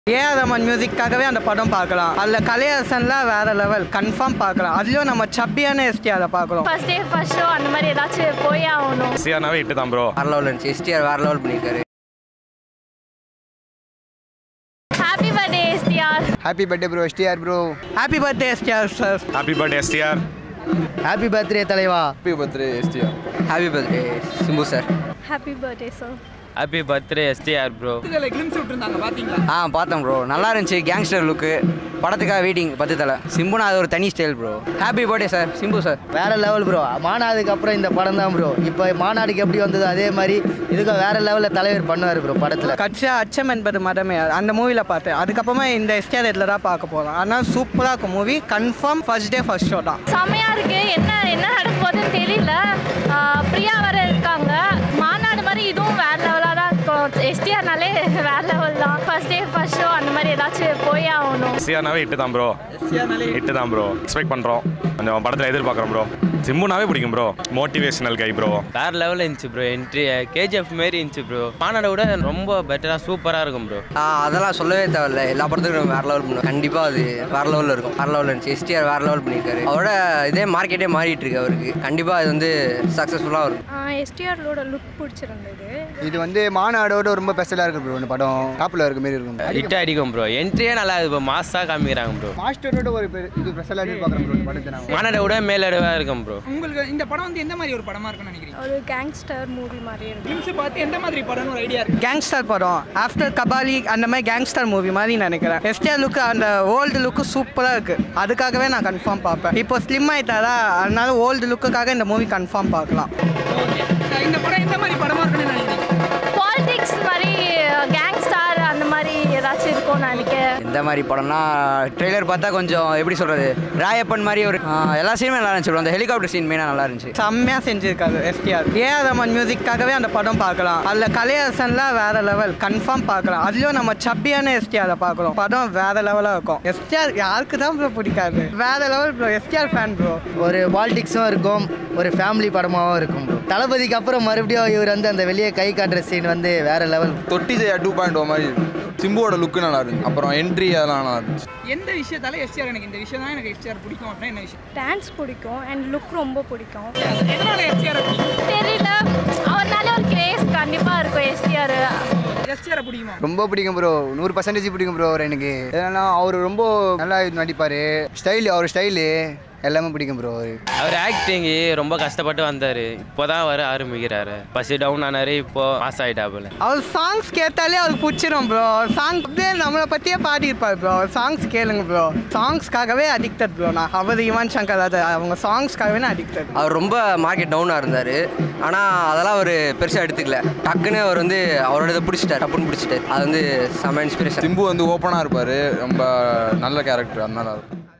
AR Raman மியூசிக்காகவே அந்த படம் பார்க்கலாம் அதில் கலையரசன்லாம் வேற லெவல் கன்ஃபார்ம் பார்க்கலாம் அதுலேயும் நம்ம சப்பியான எஸ்டிஆரை பார்க்குறோம் ஃபர்ஸ்ட் டே ஃபர்ஸ்ட் ஷோ அந்த மாதிரி ஏதாச்சும் போயே ஆகணும் சிஆர்னாவே இட்டு தான் ப்ரோ வேற லெவல் இருந்துச்சு எஸ்டிஆர் வேற லெவல் பண்ணியிருக்காரு happy birthday STR happy birthday bro STR bro happy birthday STR sir happy birthday STR happy birthday தலைவா happy birthday STR happy birthday Simbu sir happy birthday sir happy birthday STR bro ஆ பார்த்தேன் bro நல்லா இருந்துச்சு gangster லுக்கு படத்துக்காக waiting பத்து தலை சிம்புனா அது ஒரு தனி style bro happy birthday sir Simbu sir வேற லெவல் ப்ரோ மாநாடுக்கு அப்புறம் இந்த படம் தான் ப்ரோ இப்போ மாநாடுக்கு எப்படி வந்ததோ அதே மாதிரி இதுக்கும் வேற லெவலில் தலைவர் பண்ணுவார் ப்ரோ படத்தில் கட்சியா அச்சம் என்பது மதமே அந்த மூவியில் பார்த்தேன் அதுக்கப்புறமா இந்த எஸ்டிஆர் இதில் தான் பார்க்க போகிறோம் அதனால் சூப்பராக இருக்கும் movie confirm first day first show தான் செம்மையா இருக்கு என்ன என்ன நடக்க போகுதுன்னு தெரியல ஆஹ் பிரியா வர இருக்காங்க மாநாடு மாதிரி இதுவும் வேற லெவலாக தான் இருக்கும் எஸ்டிஆர்னாலே வேற லெவல் தான் ஃபர்ஸ்ட் டே ஃபர்ஸ்ட் ஷோ அந்த மாதிரி ஏதாச்சும் போயே ஆகணும் சிஆர்னாவே இட்டு தான் ப்ரோ இட்டு தான் ப்ரோ எக்ஸ்பெக்ட் பண்ணுறோம் கொஞ்சம் படத்தில் எதிர்பார்க்குறோம் ப்ரோ சிம்புனாவே பிடிக்கும் ப்ரோ மோட்டிவேஷனல் கை ப்ரோ வேற லெவலில் இருந்துச்சு ப்ரோ என்ட்ரி கேஜிஎஃப் மாரி இருந்துச்சு ப்ரோ மாநாடை விட ரொம்ப பெட்டராக சூப்பராக இருக்கும் ப்ரோ ஆ அதெல்லாம் சொல்லவே தேவையில்ல எல்லா படத்துக்கும் வேற லெவல் பண்ணுவோம் கண்டிப்பாக அது வேற லெவலில் இருக்கும் வேற லெவலில் இருந்துச்சு எஸ்டிஆர் வேற லெவல் பண்ணியிருக்காரு அவரோட இதே மார்க்கெட்டே மாறிட்டு இருக்கு அவருக்கு கண்டிப்பாக இது வந்து சக்ஸஸ்ஃபுல்லாக இருக்கும் எஸ்டிஆரோட லுக் பிடிச்சிருந்தது இது வந்து மாநாடோட ரொம்ப ஸ்பெஷலாக இருக்கு ப்ரோ இந்த படம் டாப்பில் இருக்க மாதிரி இருக்கும் ஹிட் அடிக்கும் ப்ரோ என்ட்ரியே நல்லா இருக்கு ப்ரோ மாஸாக காமிக்கிறாங்க ப்ரோ மாஸ்டரோட ஒரு இது ஸ்பெஷலாக எதிர்பார்க்குறேன் ப்ரோ இந்த படத்தை நான் மாநாடை விட மேலடவாக இருக்கும் ப்ரோ உங்களுக்கு இந்த படம் வந்து எந்த மாதிரி ஒரு படமா இருக்கும்னு நினைக்கிறீங்க ஒரு கேங்ஸ்டர் மூவி மாதிரி இருக்கு ஃபிலிம்ஸ் பார்த்து எந்த மாதிரி படம்னு ஒரு ஐடியா இருக்கு கேங்ஸ்டர் படம் ஆஃப்டர் கபாலி அந்த மாதிரி கேங்ஸ்டர் மூவி மாதிரி நினைக்கிறேன் எஸ்டிஆர் லுக்கு அந்த ஓல்டு லுக்கு சூப்பராக இருக்குது அதுக்காகவே நான் கன்ஃபார்ம் பார்ப்பேன் இப்போ ஸ்லிம் ஆயிட்டாரா அதனால ஓல்டு லுக்குக்காக இந்த மூவி கன்ஃபார்ம் பார்க்கலாம் ஓகே இந்த படம் எந்த மாதிரி படமா இருக்கும்னு நினைக்கிறீங்க பாலிடிக்ஸ் மாதிரி கேங்ஸ்டார் அந்த மாதிரி ஏதாச்சும் இருக்கும்னு நினைக்கிறேன் இந்த மாதிரி படம்னா ட்ரெய்லர் பார்த்தா கொஞ்சம் எப்படி சொல்கிறது ராயப்பன் மாதிரி ஒரு ஆ, எல்லா சீனுமே நல்லா இருந்துச்சு bro. அந்த ஹெலிகாப்டர் சீன் மெயினாக நல்லா இருந்துச்சு செம்மையாக செஞ்சுருக்காரு எஸ்டிஆர் ஏஆர் ரமன் மியூசிக்காகவே அந்த படம் பார்க்கலாம் அதில் கலையரசன்லாம் வேற லெவல் கன்ஃபார்ம் பார்க்கலாம் அதுலேயும் நம்ம சப்பியான எஸ்டிஆரை பார்க்குறோம் படம் வேற லெவலாக இருக்கும் எஸ்டிஆர் யாருக்கு தான் ப்ரோ பிடிக்காது வேற level bro STR fan bro ஒரு பாலிடிக்ஸும் இருக்கும் ஒரு ஃபேமிலி படமாகவும் இருக்கும் ப்ரோ தளபதிக்கு அப்புறம் மறுபடியும் இவர் வந்து அந்த வெளியே கை காட்டுற சீன் வந்து வேற லெவல் தொட்டி ஜெயா டூ பாயிண்ட் ஓ மாதிரி இருக்கு. சிம்புவோட லுக்கு நல்லா இருந்துச்சு அப்புறம் என்ட்ரி அதெல்லாம் நல்லா இருந்துச்சு எந்த விஷயத்தால எஸ்டிஆர் எனக்கு இந்த விஷயம் தான் எனக்கு எஸ்டிஆர் பிடிக்கும் அப்படின்னா என்ன விஷயம் டான்ஸ் பிடிக்கும் அண்ட் லுக் ரொம்ப பிடிக்கும் எதனால எஸ்டிஆர் பிடிக்கும் தெரியல அவர்னால ஒரு கிரேஸ் கண்டிப்பாக இருக்கும் எஸ்டிஆர் எஸ்டிஆர் பிடிக்குமா ரொம்ப பிடிக்கும் ப்ரோ நூறு பர்சன்டேஜ் பிடிக்கும் ப்ரோ அவர் எனக்கு ஏன்னா அவர் ரொம்ப நல்லா நடிப்பார் ஸ்டைல் அவர் ஸ்டைலு எல்லாமே பிடிக்கும் ப்ரோ அவர் அவர் ஆக்டிங் ரொம்ப கஷ்டப்பட்டு வந்தார் இப்போ தான் வர ஆரம்பிக்கிறாரு ஃபஸ்ட்டு டவுன் ஆனார் இப்போ பாஸ் ஆகிட்டாப்புல அவர் சாங்ஸ் கேட்டாலே அவருக்கு பிடிச்சிரும் ப்ரோ சாங் அப்படியே நம்மளை பற்றியே பாடியிருப்பார் ப்ரோ சாங்ஸ் கேளுங்க ப்ரோ சாங்ஸ்க்காகவே அடிக்டட் ப்ரோ நான் அவர் யுவன் சங்கர் அது அவங்க சாங்ஸ்க்காகவே நான் அடிக்டட் அவர் ரொம்ப மார்க்கெட் டவுனாக இருந்தார் ஆனால் அதெல்லாம் அவர் பெருசாக எடுத்துக்கல டக்குன்னு அவர் வந்து அவரோட இதை பிடிச்சிட்டார் டப்புன்னு பிடிச்சிட்டார் அது வந்து செம்ம இன்ஸ்பிரேஷன் சிம்பு வந்து ஓப்பனாக இருப்பார் ரொம்ப நல்ல கேரக்டர் அதனால